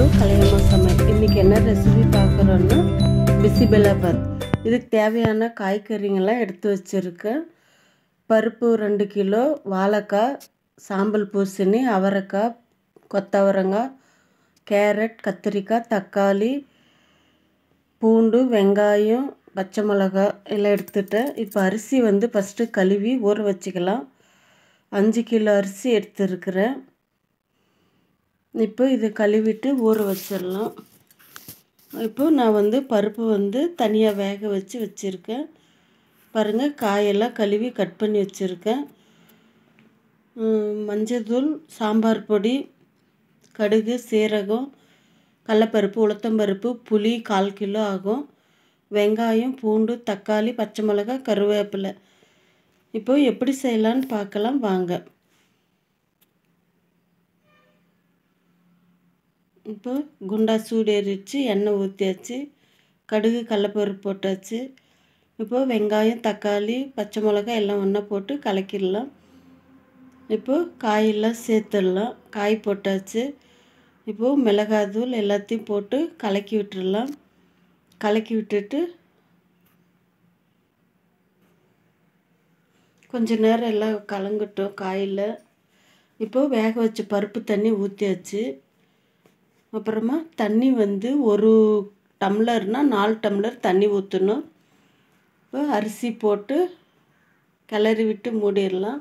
to கலையம்மா சமையல் இன்றைக்கி என்ன ரெசிபி பார்க்குறோன்னா பிசிபெலாபாத் இதுக்கு தேவையான காய்கறிங்கெல்லாம் எடுத்து வச்சுருக்கேன் பருப்பு ரெண்டு கிலோ வாழைக்காய் சாம்பல் பூசணி அவரைக்காய் கொத்தவரங்காய் கேரட் கத்திரிக்காய் தக்காளி பூண்டு வெங்காயம் பச்சை மிளகா எல்லாம் எடுத்துட்டேன் இப்போ அரிசி வந்து ஃபஸ்ட்டு கழுவி ஊற வச்சுக்கலாம் அஞ்சு கிலோ அரிசி எடுத்துருக்கிறேன் இப்போ இது கழுவிட்டு ஊற வச்சிடலாம் இப்போ நான் வந்து பருப்பு வந்து தனியாக வேக வச்சு வச்சுருக்கேன் பாருங்கள் காயெல்லாம் கழுவி கட் பண்ணி வச்சுருக்கேன் மஞ்சள்தூள் சாம்பார் பொடி கடுகு சீரகம் கடலப்பருப்பு உளுத்தம்பருப்பு புளி கால் கிலோ ஆகும் வெங்காயம் பூண்டு தக்காளி பச்சை மிளகாய் கருவேப்பிலை இப்போ எப்படி செய்யலான்னு பார்க்கலாம் வாங்க இப்போ குண்டா சூடு ஏறிச்சு எண்ணெய் ஊற்றியாச்சு கடுகு கடலப்பருப்பு போட்டாச்சு இப்போ வெங்காயம் தக்காளி பச்சை மிளகாய் எல்லாம் ஒன்றா போட்டு கலக்கிடலாம் இப்போ காயெல்லாம் சேர்த்துடலாம் காய் போட்டாச்சு இப்போது மிளகாத்தூள் எல்லாத்தையும் போட்டு கலக்கி விட்டுடலாம் கலக்கி விட்டுட்டு கொஞ்ச நேரம் எல்லாம் கலங்கட்டும் காயில் இப்போது வேக வச்ச பருப்பு தண்ணி ஊற்றியாச்சு அப்புறமா தண்ணி வந்து ஒரு டம்ளர்னால் நாலு டம்ளர் தண்ணி ஊற்றணும் இப்போ அரிசி போட்டு கிளறி விட்டு மூடிடலாம்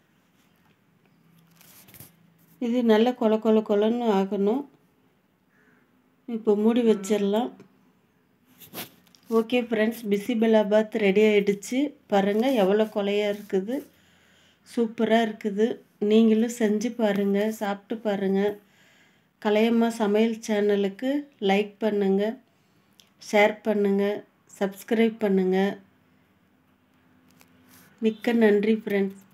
இது நல்லா கொல கொல கொலன்னு ஆகணும் இப்போ மூடி வச்சிடலாம் ஓகே ஃப்ரெண்ட்ஸ் பிசிபெலாபாத் ரெடி ஆகிடுச்சு பாருங்கள் எவ்வளோ கொலையாக இருக்குது சூப்பராக இருக்குது நீங்களும் செஞ்சு பாருங்கள் சாப்பிட்டு பாருங்கள் கலையம்மா சமையல் சேனலுக்கு லைக் பண்ணுங்கள் ஷேர் பண்ணுங்கள் சப்ஸ்கிரைப் பண்ணுங்கள் மிக்க நன்றி ஃப்ரெண்ட்ஸ்